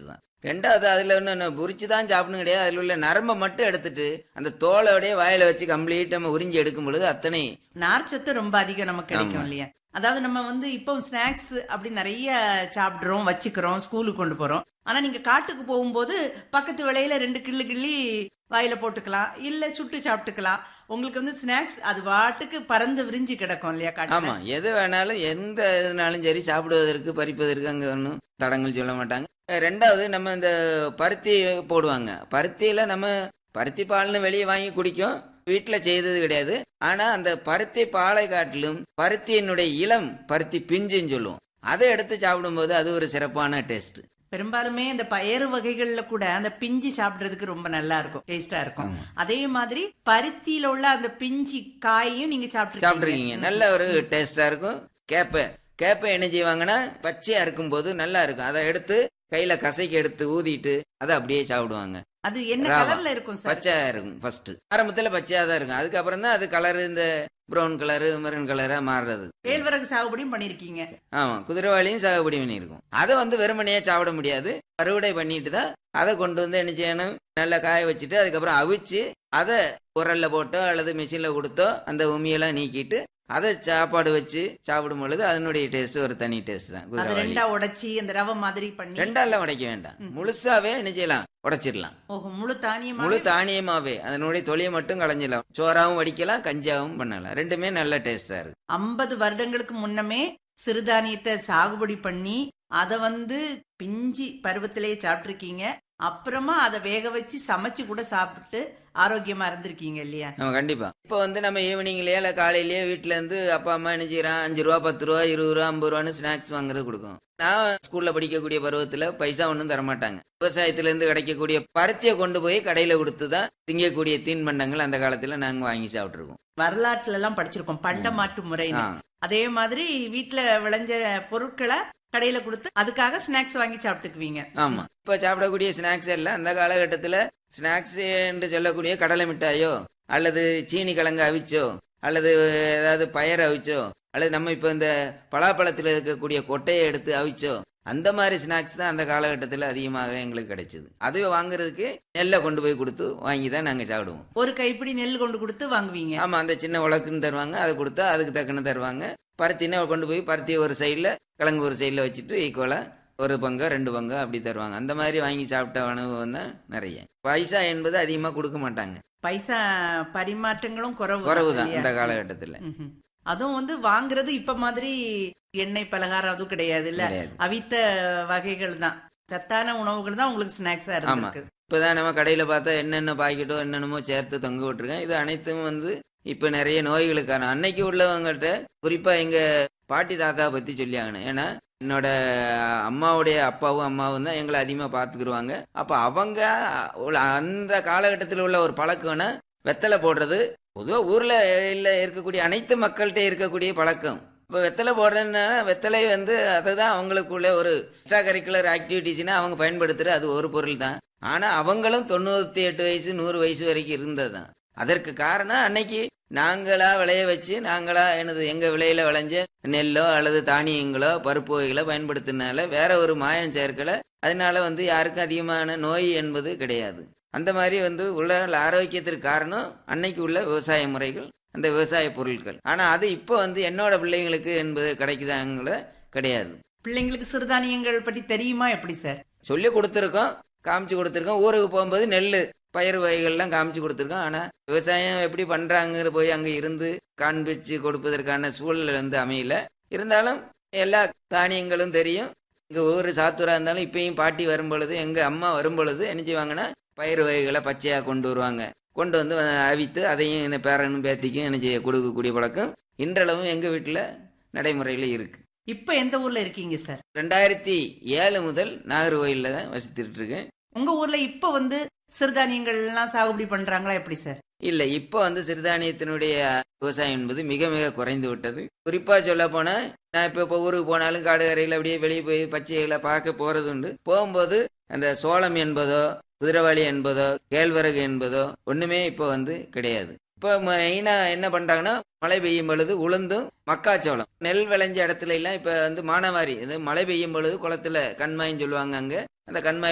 Taste தான் ரெண்டாவது அதுல ஒன்று உரிச்சு தான் சாப்பிடணும் கிடையாது அதுல உள்ள நரம்பை மட்டும் எடுத்துட்டு அந்த தோலோடய வாயில வச்சு கம்ப்ளீட் நம்ம உறிஞ்சி எடுக்கும் பொழுது அத்தனை நார்ச்சத்து ரொம்ப அதிகம் நமக்கு கிடைக்கும் ஆமா. இல்லையா அதாவது நம்ம வந்து இப்போ ஸ்நாக்ஸ் அப்படி நிறைய சாப்பிடுறோம் வச்சுக்கிறோம் ஸ்கூலுக்கு கொண்டு போறோம் ஆனா நீங்க காட்டுக்கு போகும்போது பக்கத்து விலையில ரெண்டு கிள்ளு கிள்ளி வாயில போட்டுக்கலாம் இல்ல சுட்டு சாப்பிட்டுக்கலாம் உங்களுக்கு வந்து ஸ்நாக்ஸ் அது பாட்டுக்கு பறந்து விரிஞ்சு கிடக்கும் இல்லையா காட்டுல ஆமா எது வேணாலும் எந்த இதுனாலும் சரி சாப்பிடுவதற்கு பறிப்பதற்கு அங்க ஒன்றும் தடங்கள் சொல்ல மாட்டாங்க அஹ் ரெண்டாவது நம்ம இந்த பருத்தி போடுவாங்க பருத்தியில நம்ம பருத்தி பால்னு வெளியே வாங்கி குடிக்கும் வீட்டுல செய்தது கிடையாது ஆனா அந்த பருத்தி பாலை காட்டிலும் பருத்தியினுடைய இளம் பருத்தி பிஞ்சுன்னு சொல்லுவோம் அதை எடுத்து சாப்பிடும்போது அது ஒரு சிறப்பான டேஸ்ட் பெரும்பாலுமே இந்த பயறு வகைகள்ல கூட அந்த பிஞ்சு சாப்பிடுறதுக்கு ரொம்ப நல்லா இருக்கும் டேஸ்டா இருக்கும் அதே மாதிரி பருத்தியில உள்ள அந்த பிஞ்சு காயையும் நீங்க சாப்பிட்டு சாப்பிட்ருக்கீங்க நல்ல ஒரு டேஸ்டா இருக்கும் கேப்பை கேப்பை என்ன செய்வாங்கன்னா பச்சையா இருக்கும்போது நல்லா இருக்கும் அதை எடுத்து கையில கசைக்கு எடுத்து ஊதிட்டு அதை அப்படியே சாப்பிடுவாங்க அது என்ன ராவா. கலர்ல இருக்கும் சார் பச்சையா இருக்கும் ஃபர்ஸ்ட் ஆரம்பத்துல பச்சையா தான் இருக்கும் அதுக்கப்புறம் தான் அது கலர் இந்த ப்ரௌன் கலரு மெரூன் கலரா மாறுறது கேழ்வரகு சாகுபடியும் பண்ணிருக்கீங்க ஆமா குதிரைவாளியும் சாகுபடி பண்ணியிருக்கும் அதை வந்து வெறுமனையே சாப்பிட முடியாது அறுவடை பண்ணிட்டு தான் அதை கொண்டு வந்து என்ன செய்யணும் நல்லா காய வச்சுட்டு அதுக்கப்புறம் அவிச்சு அதை உரல்ல போட்டோ அல்லது மிஷின்ல கொடுத்தோ அந்த உமியெல்லாம் நீக்கிட்டு அதை சாப்பாடு வச்சு சாப்பிடும் பொழுது அதனுடைய டேஸ்ட் ஒரு தனி டேஸ்ட் தான் அது குதிரைவாளி ரெண்டா உடைச்சி அந்த ரவை மாதிரி பண்ணி ரெண்டாலாம் உடைக்க வேண்டாம் முழுசாவே என்ன செய்யலாம் உடைச்சிடலாம் ஓஹோ முழு தானியமா முழு தானியமாவே அதனுடைய தொலியை மட்டும் களைஞ்சிடலாம் சோறாவும் வடிக்கலாம் கஞ்சாவும் பண்ணலாம் ரெண்டுமே நல்ல டேஸ்டா இருக்கு ஐம்பது வருடங்களுக்கு முன்னமே சிறுதானியத்தை சாகுபடி பண்ணி அதை வந்து பிஞ்சி பருவத்திலேயே சாப்பிட்டிருக்கீங்க அப்புறமா அதை வேக வச்சு சமைச்சு கூட சாப்பிட்டு ஆரோக்கியமா இருந்திருக்கீங்க இல்லையா நம்ம கண்டிப்பா இப்போ வந்து நம்ம ஈவினிங்லயே இல்ல காலையிலயே வீட்ல இருந்து அப்பா அம்மா என்ன செய்யறான் அஞ்சு ரூபா பத்து ரூபா இருபது ரூபா ஐம்பது ரூபான்னு ஸ்நாக்ஸ் வாங்குறது கொடுக்கும் நான் ஸ்கூல்ல படிக்கக்கூடிய பருவத்துல பைசா ஒன்றும் தரமாட்டாங்க விவசாயத்துல இருந்து கிடைக்கக்கூடிய பருத்தியை கொண்டு போய் கடையில கொடுத்து தான் திங்கக்கூடிய தீன்பண்டங்கள் அந்த காலத்துல நாங்க வாங்கி சாப்பிட்டுருக்கோம் வரலாற்றுல எல்லாம் படிச்சிருக்கோம் பண்டமாற்று முறைன்னு ஆ. அதே மாதிரி வீட்ல விளைஞ்ச பொருட்களை கடையில கொடுத்து அதுக்காக ஸ்நாக்ஸ் வாங்கி சாப்பிட்டுக்குவீங்க ஆமா இப்ப சாப்பிடக்கூடிய ஸ்நாக்ஸ் எல்லாம் அந்த காலகட்டத்துல ஸ்நாக்ஸ் என்று சொல்லக்கூடிய கடலை மிட்டாயோ அல்லது சீனி கிழங்கு அவிச்சோ அல்லது ஏதாவது பயர் அவிச்சோ அல்லது நம்ம இப்ப இந்த பலாப்பழத்துல இருக்கக்கூடிய கொட்டையை எடுத்து அவிச்சோ அந்த மாதிரி ஸ்நாக்ஸ் தான் அந்த காலகட்டத்தில் அதிகமாக எங்களுக்கு கிடைச்சது அது வாங்குறதுக்கு நெல்லை கொண்டு போய் கொடுத்து வாங்கி தான் நாங்கள் சாப்பிடுவோம் ஒரு கைப்பிடி நெல் கொண்டு கொடுத்து வாங்குவீங்க ஆமா அந்த சின்ன உலக்குன்னு தருவாங்க அதை கொடுத்தா அதுக்கு தக்கன தருவாங்க பருத்தினா கொண்டு போய் பருத்தி ஒரு சைடில் கிழங்கு ஒரு சைடில் வச்சுட்டு ஈக்குவலாக ஒரு பங்கோ ரெண்டு பங்கோ அப்படி தருவாங்க அந்த மாதிரி வாங்கி சாப்பிட்ட அனுபவம் தான் நிறைய பைசா என்பது அதிகமாக கொடுக்க மாட்டாங்க பைசா பரிமாற்றங்களும் குறைவு குறைவு தான் இல்லையா? இந்த காலகட்டத்தில் ம்ஹும். அதுவும் வந்து வாங்குறது இப்ப மாதிரி எண்ணெய் பலகாரம் அதுவும் கிடையாது இல்ல கிடையாது அவித்த வகைகள் தான் சத்தான உணவுகள் தான் உங்களுக்கு ஸ்நாக்ஸா இருந்திருக்கு இப்போதான் நம்ம கடையில் பார்த்தா என்னென்ன பாக்கெட்டோ என்னென்னமோ சேர்த்து தொங்க விட்டுருக்கேன் இது அனைத்தும் வந்து இப்போ நிறைய நோய்களுக்கான அன்னைக்கு உள்ளவங்கள்ட்ட குறிப்பாக எங்கள் பாட்டி தாத்தா பற்றி சொல்லியாங்கன்னு ஏன்னா என்னோட அம்மாவுடைய அப்பாவும் அம்மாவும் தான் எங்களை அதிகமாக பார்த்துக்குருவாங்க அப்போ அவங்க உள்ள- அந்த காலகட்டத்தில் உள்ள ஒரு பழக்கம்னா வெத்தலை போடுறது பொதுவாக ஊரில் இல்லை இருக்கக்கூடிய அனைத்து மக்கள்கிட்ட இருக்கக்கூடிய பழக்கம் இப்போ வெத்தலை போடுறதுனால வெத்தலை வந்து அதுதான் அவங்களுக்குள்ள ஒரு எக்ஸ்ட்ரா கரிக்குலர் ஆக்டிவிட்டிஸ்னா அவங்க பயன்படுத்துகிற அது ஒரு பொருள் தான் ஆனால் அவங்களும் தொண்ணூற்றி எட்டு வயசு நூறு வயசு வரைக்கும் இருந்தது தான் அதற்கு காரணம் அன்னைக்கு நாங்களா விளைய வச்சு நாங்களா எனது எங்க விளையில விளைஞ்ச நெல்லோ அல்லது தானியங்களோ பருப்பு வகைகளோ பயன்படுத்தினால வேற ஒரு மாயம் சேர்க்கல அதனால வந்து யாருக்கும் அதிகமான நோய் என்பது கிடையாது அந்த மாதிரி வந்து உடல் ஆரோக்கியத்திற்கு காரணம் அன்னைக்கு உள்ள விவசாய முறைகள் அந்த விவசாய பொருட்கள் ஆனா அது இப்போ வந்து என்னோட பிள்ளைங்களுக்கு என்பது கிடைக்குதாங்கள கிடையாது பிள்ளைங்களுக்கு சிறுதானியங்கள் பற்றி தெரியுமா எப்படி சார் சொல்லி கொடுத்துருக்கோம் காமிச்சு கொடுத்துருக்கோம் ஊருக்கு போகும்போது நெல் பயிர் வகைகள்லாம் காமிச்சு கொடுத்துருக்கோம் ஆனால் விவசாயம் எப்படி பண்ணுறாங்க போய் அங்கே இருந்து காண்பிச்சு கொடுப்பதற்கான சூழல் வந்து அமையல இருந்தாலும் எல்லா தானியங்களும் தெரியும் எங்கள் ஊர் சாத்தூராக இருந்தாலும் இப்பயும் பாட்டி வரும் பொழுது எங்கள் அம்மா வரும் பொழுது என்ன செய்வாங்கன்னா பயிர் வகைகளை பச்சையாக கொண்டு வருவாங்க கொண்டு வந்து அவித்து அதையும் இந்த பேரனும் பேத்திக்கும் என்ன செய்ய கொடுக்கக்கூடிய பழக்கம் இன்றளவும் எங்கள் வீட்டில் நடைமுறையில் இருக்கு இப்ப எந்த ஊர்ல இருக்கீங்க சார் ரெண்டாயிரத்தி ஏழு முதல் நாகர்கோயிலில் தான் வசித்துட்டு இருக்கேன் உங்க ஊர்ல இப்ப வந்து சிறுதானியங்கள் எல்லாம் சாகுபடி பண்றாங்களா எப்படி சார் இல்லை இப்போ வந்து சிறுதானியத்தினுடைய விவசாயம் என்பது மிக மிக குறைந்து விட்டது குறிப்பா சொல்ல போனா நான் இப்போ இப்போ ஊருக்கு போனாலும் காடு கரையில் அப்படியே வெளியே போய் பச்சைகளை பார்க்க போறது உண்டு போகும்போது அந்த சோளம் என்பதோ குதிரைவாளி என்பதோ கேழ்வரகு என்பதோ ஒண்ணுமே இப்போ வந்து கிடையாது இப்போ மெயினா என்ன பண்றாங்கன்னா மழை பெய்யும் பொழுது உளுந்தும் மக்காச்சோளம் நெல் விளைஞ்ச இடத்துல எல்லாம் இப்ப வந்து மானாவாரி இது மழை பெய்யும் பொழுது குளத்துல கண்மாயின்னு சொல்லுவாங்க அங்க அந்த கண்மாய்